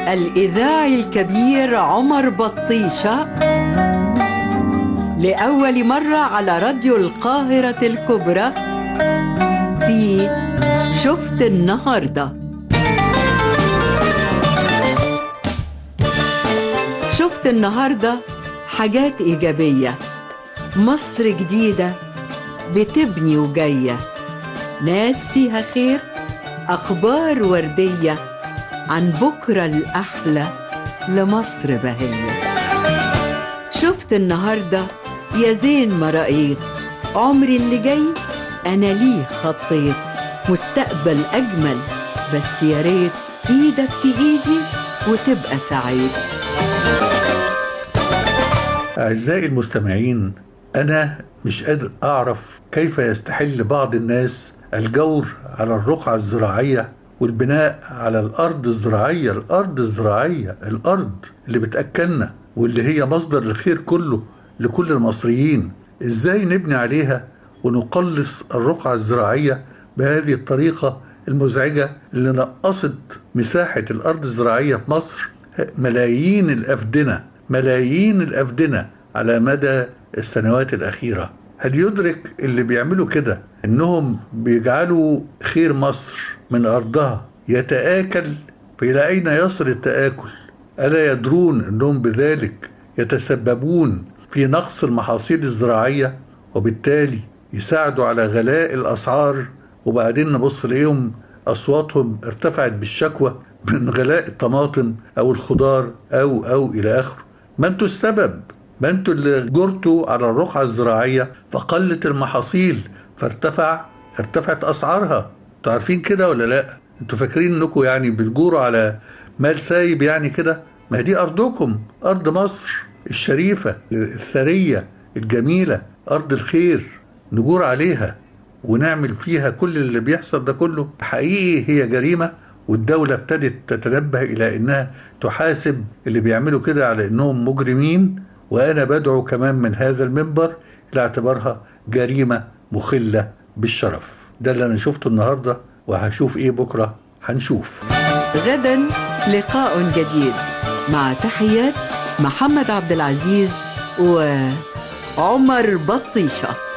الإذاعي الكبير عمر بطيشة لأول مرة على راديو القاهرة الكبرى في شفت النهارده شفت النهارده حاجات ايجابيه مصر جديده بتبني وجايه ناس فيها خير اخبار ورديه عن بكره الاحلى لمصر بهيه شفت النهارده يا زين ما رأيت عمري اللي جاي انا ليه خطيت مستقبل اجمل بس يا ريت ايدك في ايدي وتبقى سعيد أعزائي المستمعين أنا مش قادر أعرف كيف يستحل بعض الناس الجور على الرقعة الزراعية والبناء على الأرض الزراعية الأرض الزراعية الأرض اللي بتأكلنا واللي هي مصدر الخير كله لكل المصريين إزاي نبني عليها ونقلص الرقعة الزراعية بهذه الطريقة المزعجة اللي نقصت مساحة الأرض الزراعية في مصر ملايين الأفدنة ملايين الأفدنة على مدى السنوات الأخيرة هل يدرك اللي بيعملوا كده إنهم بيجعلوا خير مصر من أرضها يتآكل فإلى أين يصل التآكل ألا يدرون أنهم بذلك يتسببون في نقص المحاصيل الزراعية وبالتالي يساعدوا على غلاء الأسعار وبعدين نبص ليهم أصواتهم ارتفعت بالشكوى من غلاء الطماطم أو الخضار أو أو إلى آخره ما انتوا السبب ما انتوا اللي جرتوا على الرقعة الزراعية فقلت المحاصيل فارتفع ارتفعت أسعارها انتوا عارفين كده ولا لا انتوا فاكرين انكم يعني بتجوروا على مال سايب يعني كده ما هي دي أرضكم أرض مصر الشريفة الثرية الجميلة أرض الخير نجور عليها ونعمل فيها كل اللي بيحصل ده كله حقيقي هي جريمة والدولة ابتدت تتنبه إلى إنها تحاسب اللي بيعملوا كده على إنهم مجرمين وأنا بدعو كمان من هذا المنبر إلى اعتبارها جريمة مخلة بالشرف ده اللي أنا شفته النهاردة وهشوف إيه بكرة هنشوف غدا لقاء جديد مع تحيات محمد عبد العزيز وعمر بطيشه